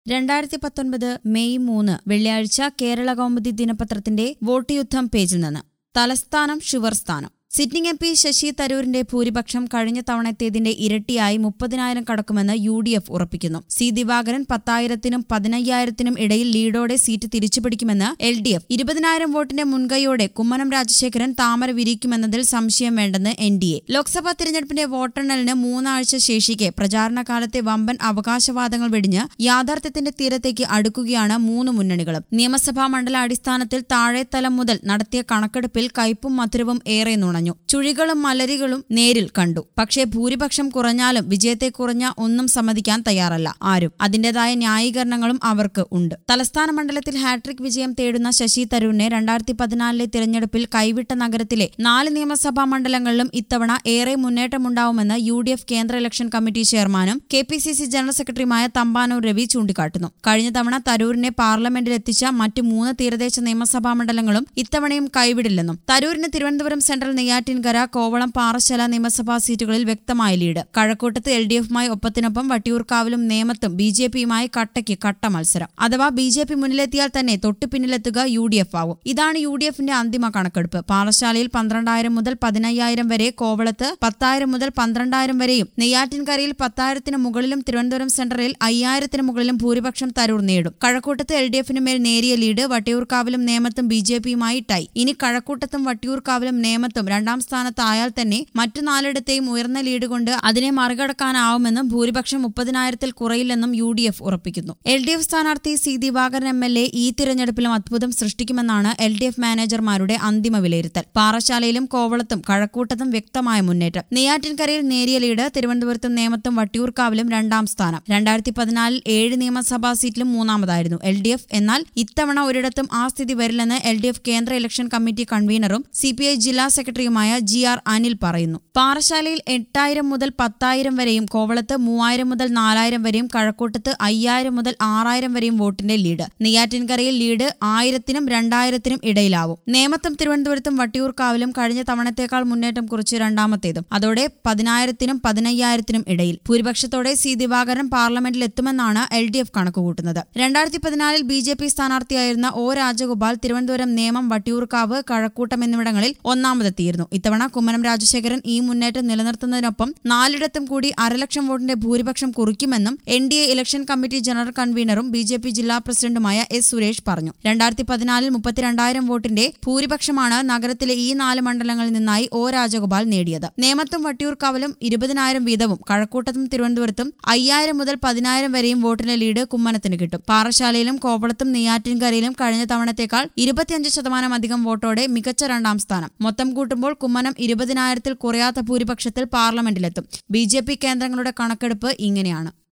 രണ്ടായിരത്തി പത്തൊൻപത് മെയ് മൂന്ന് വെള്ളിയാഴ്ച കേരള കൗമുദി ദിനപത്രത്തിന്റെ വോട്ട് യുദ്ധം പേജിൽ നിന്ന് തലസ്ഥാനം ഷുവർ സ്ഥാനം സിറ്റിംഗ് എം പി ശശി തരൂരിന്റെ ഭൂരിപക്ഷം കഴിഞ്ഞ തവണത്തേതിന്റെ ഇരട്ടിയായി മുപ്പതിനായിരം കടക്കുമെന്ന് യു ഡി എഫ് ഉറപ്പിക്കുന്നു സി ദിവാകരൻ പത്തായിരത്തിനും പതിനയ്യായിരത്തിനും ഇടയിൽ ലീഡോടെ സീറ്റ് തിരിച്ചുപിടിക്കുമെന്ന് എൽ ഡി എഫ് ഇരുപതിനായിരം വോട്ടിന്റെ മുൻകൈയോടെ കുമ്മനം രാജശേഖരൻ താമര വിരിക്കുമെന്നതിൽ സംശയം വേണ്ടെന്ന് എൻ ഡി എ ലോക്സഭാ തിരഞ്ഞെടുപ്പിന്റെ വോട്ടെണ്ണലിന് മൂന്നാഴ്ച ശേഷിക്കെ പ്രചാരണ കാലത്തെ വമ്പൻ അവകാശവാദങ്ങൾ വെടിഞ്ഞ് യാഥാർത്ഥ്യത്തിന്റെ തീരത്തേക്ക് അടുക്കുകയാണ് മൂന്ന് മുന്നണികളും നിയമസഭാ മണ്ഡല അടിസ്ഥാനത്തിൽ താഴെത്തലം മുതൽ നടത്തിയ കണക്കെടുപ്പിൽ കയ്പും മധുരവും ഏറെ നുണഞ്ഞു ചുഴികളും മലരികളും നേരിൽ കണ്ടു പക്ഷേ ഭൂരിപക്ഷം കുറഞ്ഞാലും വിജയത്തെ കുറഞ്ഞ ഒന്നും സമ്മതിക്കാൻ തയ്യാറല്ല ആരും അതിന്റേതായ ന്യായീകരണങ്ങളും അവർക്ക് ഉണ്ട് തലസ്ഥാന മണ്ഡലത്തിൽ ഹാട്രിക് വിജയം തേടുന്ന ശശി തരൂരിനെ രണ്ടായിരത്തി പതിനാലിലെ തിരഞ്ഞെടുപ്പിൽ കൈവിട്ട നഗരത്തിലെ നാല് നിയമസഭാ മണ്ഡലങ്ങളിലും ഇത്തവണ ഏറെ മുന്നേറ്റമുണ്ടാവുമെന്ന് യു ഡി എഫ് കേന്ദ്ര ഇലക്ഷൻ കമ്മിറ്റി ചെയർമാനും K P C C general സെക്രട്ടറിയുമായ തമ്പാനൂർ രവി ചൂണ്ടിക്കാട്ടുന്നു കഴിഞ്ഞ തവണ തരൂരിനെ പാർലമെന്റിലെത്തിച്ച മറ്റു മൂന്ന് തീരദേശ നിയമസഭാ മണ്ഡലങ്ങളും ഇത്തവണയും കൈവിടില്ലെന്നും തരൂരിന് തിരുവനന്തപുരം സെൻട്രൽ നെയ്യാറ്റിൻകര കോവളം പാറശാല നിയമസഭാ സീറ്റുകളിൽ വ്യക്തമായ ലീഡ് കഴക്കൂട്ടത്ത് എൽ ഡി എഫുമായി ഒപ്പത്തിനൊപ്പം വട്ടിയൂർക്കാവിലും നേമത്തും ബി ജെ പിയുമായി കട്ടയ്ക്ക് കട്ട മത്സരം അഥവാ ബി ജെ പി മുന്നിലെത്തിയാൽ തന്നെ തൊട്ടു പിന്നിലെത്തുക യു ഡി എഫ് ആവും ഇതാണ് യു ഡി എഫിന്റെ അന്തിമ കണക്കെടുപ്പ് പാറശാലയിൽ പന്ത്രണ്ടായിരം മുതൽ പതിനയ്യായിരം വരെ കോവളത്ത് പത്തായിരം മുതൽ പന്ത്രണ്ടായിരം വരെയും നെയ്യാറ്റിൻകരയിൽ പത്തായിരത്തിന് മുകളിലും തിരുവനന്തപുരം സെൻട്രലിൽ അയ്യായിരത്തിന് മുകളിലും ഭൂരിപക്ഷം തരൂർ നേടും കഴക്കൂട്ടത്ത് എൽ ഡി എഫിന് മേൽ നേരിയ ലീഡ് വട്ടിയൂർക്കാവിലും നേമത്തും ബി ജെ പിയുമായി ടൈ ഇനി കഴക്കൂട്ടത്തും വട്ടിയൂർക്കാവിലും നേമത്തും രണ്ടാം സ്ഥാനത്തായാൽ തന്നെ മറ്റു നാലിടത്തെയും ഉയർന്ന ലീഡ് കൊണ്ട് അതിനെ മറികടക്കാനാവുമെന്നും ഭൂരിപക്ഷം മുപ്പതിനായിരത്തിൽ കുറയില്ലെന്നും യു ഡി എഫ് ഉറപ്പിക്കുന്നു എൽ ഡി എഫ് സ്ഥാനാർത്ഥി C Divakaran M L A ഈ തിരഞ്ഞെടുപ്പിലും അത്ഭുതം സൃഷ്ടിക്കുമെന്നാണ് എൽ ഡി എഫ് മാനേജർമാരുടെ അന്തിമ വിലയിരുത്തൽ പാറശാലയിലും കോവളത്തും കഴക്കൂട്ടത്തും വ്യക്തമായ മുന്നേറ്റം നെയ്യാറ്റിൻകരയിൽ നേരിയ ലീഡ് തിരുവനന്തപുരത്തും നേമത്തും വട്ടിയൂർക്കാവിലും രണ്ടാം സ്ഥാനം രണ്ടായിരത്തി പതിനാലിൽ ഏഴ് നിയമസഭാ സീറ്റിലും മൂന്നാമതായിരുന്നു എൽ ഡി എഫ് എന്നാൽ ഇത്തവണ ഒരിടത്തും ആ സ്ഥിതി വരില്ലെന്ന് എൽ ഡി എഫ് കേന്ദ്ര ഇലക്ഷൻ കമ്മിറ്റി കൺവീനറും സി പി ഐ ജില്ലാ സെക്രട്ടറിയുമായ ജി ആർ അനിൽ പറയുന്നു പാറശാലയിൽ എട്ടായിരം മുതൽ പത്തായിരം വരെയും കോവളത്ത് മൂവായിരം മുതൽ നാലായിരം വരെയും കഴക്കൂട്ടത്ത് അയ്യായിരം മുതൽ ആറായിരം വരെയും വോട്ടിന്റെ ലീഡ് നെയ്യാറ്റിൻകരയിൽ ലീഡ് ആയിരത്തിനും രണ്ടായിരത്തിനും ഇടയിലാവും നേമത്തും തിരുവനന്തപുരത്തും വട്ടിയൂർക്കാവിലും കഴിഞ്ഞ തവണത്തേക്കാൾ മുന്നേറ്റം കുറിച്ച് രണ്ടാമത്തേതും അതോടെ പതിനായിരത്തിനും പതിനയ്യായിരത്തിനും ഇടയിൽ ഭൂരിപക്ഷത്തോടെ സി ദിവാകരൻ പാർലമെന്റിൽ എത്തുമെന്നാണ് എൽ ഡി എഫ് കണക്കുകൂട്ടുന്നത് രണ്ടായിരത്തി പതിനാലിൽ ബി ജെ പി സ്ഥാനാർത്ഥിയായിരുന്ന ഒ രാജഗോപാൽ തിരുവനന്തപുരം നേമം വട്ടിയൂർക്കാവ് കഴക്കൂട്ടം എന്നിവിടങ്ങളിൽ ഒന്നാമതെത്തിയിരുന്നു ഇത്തവണ കുമ്മനം രാജശേഖരൻ ഈ മുന്നേറ്റം നിലനിർത്തുന്നതിനൊപ്പം നാലിടത്തും കൂടി അരലക്ഷം വോട്ടിന്റെ ഭൂരിപക്ഷം കുറിക്കുമെന്നും N D A election committee general കൺവീനറും ബി ജെ പി ജില്ലാ പ്രസിഡന്റുമായ എസ് സുരേഷ് പറഞ്ഞു രണ്ടായിരത്തി പതിനാലിൽ മുപ്പത്തിരണ്ടായിരം വോട്ടിന്റെ ഭൂരിപക്ഷമാണ് നഗരത്തിലെ ഈ നാല് മണ്ഡലങ്ങളിൽ നിന്നായി ഒ രാജഗോപാൽ നേടിയത് നേമത്തും വട്ടിയൂർക്കാവിലും ഇരുപതിനായിരം വീതവും കഴക്കൂട്ടത്തും തിരുവനന്തപുരത്തും അയ്യായിരം മുതൽ പതിനായിരം വരെയും വോട്ടിന്റെ ലീഡ് കുമ്മനത്തിന് കിട്ടും പാറശാലയിലും കോവളത്തും നെയ്യാറ്റിൻകരയിലും കഴിഞ്ഞ തവണത്തേക്കാൾ ഇരുപത്തിയഞ്ച് ശതമാനം അധികം വോട്ടോടെ മികച്ച രണ്ടാം സ്ഥാനം മൊത്തം കൂട്ടുമ്പോൾ കുമ്മനം ഇരുപതിനായിരത്തിൽ കുറയാത്ത ഭൂരിപക്ഷത്തിൽ പാർലമെന്റിലെത്തും ബി ജെ പി കേന്ദ്രങ്ങളുടെ കണക്കെടുപ്പ് ഇങ്ങനെയാണ്